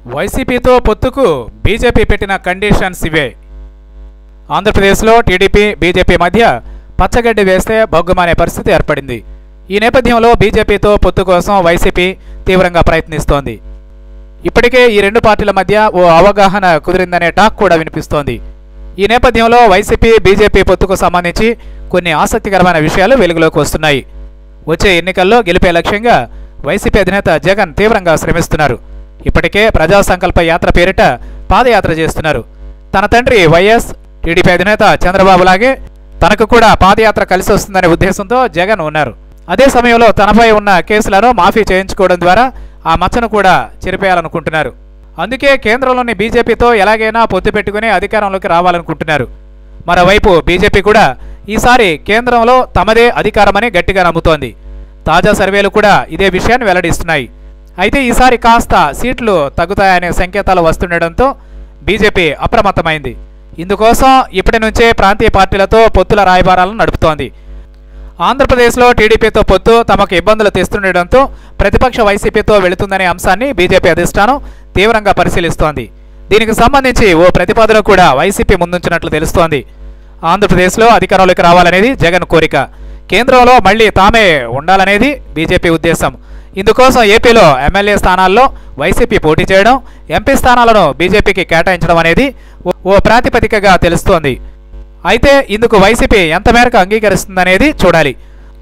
వైసీపీతో పొత్తుకు బీజేపీ పెట్టిన కండిషన్స్ ఇవే ఆంధ్రప్రదేశ్లో టీడీపీ బీజేపీ మధ్య పచ్చగడ్డి వేస్తే బొగ్గుమనే పరిస్థితి ఏర్పడింది ఈ నేపథ్యంలో బీజేపీతో పొత్తు కోసం వైసీపీ తీవ్రంగా ప్రయత్నిస్తోంది ఇప్పటికే ఈ రెండు పార్టీల మధ్య ఓ అవగాహన కుదిరిందనే టాక్ కూడా వినిపిస్తోంది ఈ నేపథ్యంలో వైసీపీ బీజేపీ పొత్తుకు సంబంధించి కొన్ని ఆసక్తికరమైన విషయాలు వెలుగులోకి వస్తున్నాయి వచ్చే ఎన్నికల్లో గెలిపే లక్ష్యంగా వైసీపీ అధినేత జగన్ తీవ్రంగా శ్రమిస్తున్నారు ఇప్పటికే ప్రజా సంకల్ప యాత్ర పేరిట పాదయాత్ర చేస్తున్నారు తన తండ్రి వైఎస్ టీడీపీ అధినేత చంద్రబాబు లాగే తనకు కూడా పాదయాత్ర కలిసి వస్తుందనే ఉద్దేశంతో జగన్ ఉన్నారు అదే సమయంలో తనపై ఉన్న కేసులను మాఫీ చేయించుకోవడం ద్వారా ఆ మచ్చను కూడా చెరిపేయాలనుకుంటున్నారు అందుకే కేంద్రంలోని బీజేపీతో ఎలాగైనా పొత్తు పెట్టుకుని అధికారంలోకి రావాలనుకుంటున్నారు మరోవైపు బీజేపీ కూడా ఈసారి కేంద్రంలో తమదే అధికారమని గట్టిగా నమ్ముతోంది తాజా సర్వేలు కూడా ఇదే విషయాన్ని వెల్లడిస్తున్నాయి అయితే ఈసారి కాస్త సీట్లు తగ్గుతాయనే సంకేతాలు వస్తుండటంతో బీజేపీ అప్రమత్తమైంది ఇందుకోసం ఇప్పటి నుంచే ప్రాంతీయ పార్టీలతో పొత్తుల రాయబారాలను నడుపుతోంది ఆంధ్రప్రదేశ్లో టీడీపీతో పొత్తు తమకు ఇబ్బందులు తెస్తుండటంతో ప్రతిపక్ష వైసీపీతో వెళుతుందనే అంశాన్ని బీజేపీ అధిష్టానం తీవ్రంగా పరిశీలిస్తోంది దీనికి సంబంధించి ఓ ప్రతిపాదన కూడా వైసీపీ ముందుంచినట్లు తెలుస్తోంది ఆంధ్రప్రదేశ్లో అధికారంలోకి రావాలనేది జగన్ కోరిక కేంద్రంలో మళ్లీ తామే ఉండాలనేది బీజేపీ ఉద్దేశం ఇందుకోసం ఏపీలో ఎమ్మెల్యే స్థానాల్లో వైసీపీ పోటీ చేయడం ఎంపీ స్థానాలను బీజేపీకి కేటాయించడం అనేది ఓ- ఓ ప్రాతిపదికగా తెలుస్తోంది అయితే ఇందుకు వైసీపీ ఎంత మేరకు అంగీకరిస్తుందనేది చూడాలి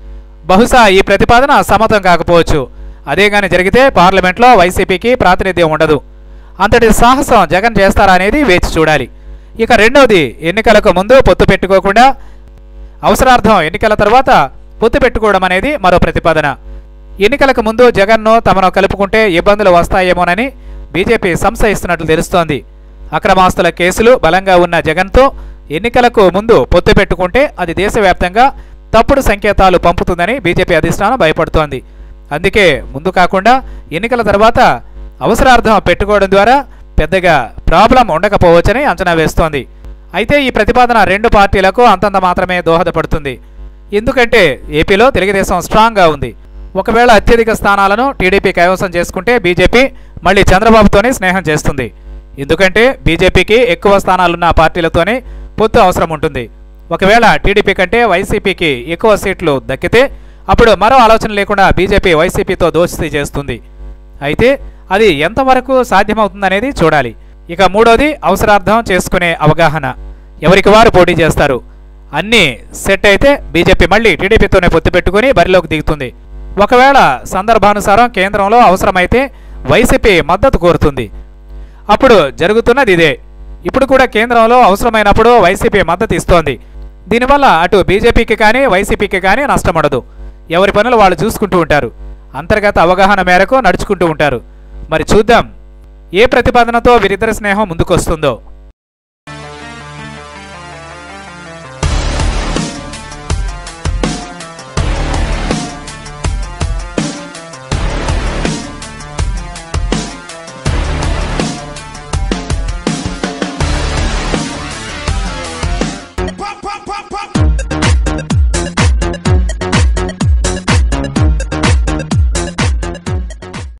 బహుశా ఈ ప్రతిపాదన సమ్మతం కాకపోవచ్చు అదే గాని జరిగితే పార్లమెంట్లో వైసీపీకి ప్రాతినిధ్యం ఉండదు అంతటి సాహసం జగన్ చేస్తారా అనేది వేచి చూడాలి ఇక రెండవది ఎన్నికలకు ముందు పొత్తు పెట్టుకోకుండా అవసరార్థం ఎన్నికల తర్వాత పొత్తు పెట్టుకోవడం అనేది మరో ప్రతిపాదన ఎన్నికలకు ముందు జగన్ను తమను కలుపుకుంటే ఇబ్బందులు వస్తాయేమోనని బీజేపీ సంశయిస్తున్నట్లు తెలుస్తోంది అక్రమాస్తుల కేసులు బలంగా ఉన్న జగన్తో ఎన్నికలకు ముందు పొత్తు పెట్టుకుంటే అది దేశవ్యాప్తంగా తప్పుడు సంకేతాలు పంపుతుందని బీజేపీ అధిష్టానం భయపడుతోంది అందుకే ముందు కాకుండా ఎన్నికల తర్వాత అవసరార్థం పెట్టుకోవడం ద్వారా పెద్దగా ప్రాబ్లం ఉండకపోవచ్చని అంచనా వేస్తోంది అయితే ఈ ప్రతిపాదన రెండు పార్టీలకు అంతంత మాత్రమే దోహదపడుతుంది ఎందుకంటే ఏపీలో తెలుగుదేశం స్ట్రాంగ్గా ఉంది ఒకవేళ అత్యధిక స్థానాలను టీడీపీ కైవసం చేసుకుంటే బీజేపీ మళ్ళీ చంద్రబాబుతోనే స్నేహం చేస్తుంది ఎందుకంటే బీజేపీకి ఎక్కువ స్థానాలున్న పార్టీలతోనే పొత్తు అవసరం ఉంటుంది ఒకవేళ టీడీపీ కంటే వైసీపీకి ఎక్కువ సీట్లు దక్కితే అప్పుడు మరో ఆలోచన లేకుండా బీజేపీ వైసీపీతో దోస్తీ చేస్తుంది అయితే అది ఎంతవరకు సాధ్యమవుతుందనేది చూడాలి ఇక మూడోది అవసరార్థం చేసుకునే అవగాహన ఎవరికి వారు పోటీ చేస్తారు అన్నీ సెట్ అయితే బీజేపీ మళ్ళీ టీడీపీతోనే పొత్తు పెట్టుకుని బరిలోకి దిగుతుంది ఒకవేళ సందర్భానుసారం కేంద్రంలో అవసరమైతే వైసీపీ మద్దతు కోరుతుంది అప్పుడు జరుగుతున్నది ఇదే ఇప్పుడు కూడా కేంద్రంలో అవసరమైనప్పుడు వైసీపీ మద్దతు ఇస్తోంది దీనివల్ల అటు బీజేపీకి కానీ వైసీపీకి కానీ నష్టమడదు ఎవరి పనులు వాళ్ళు చూసుకుంటూ ఉంటారు అంతర్గత అవగాహన మేరకు నడుచుకుంటూ ఉంటారు మరి చూద్దాం ఏ ప్రతిపాదనతో వీరిద్దరి స్నేహం ముందుకొస్తుందో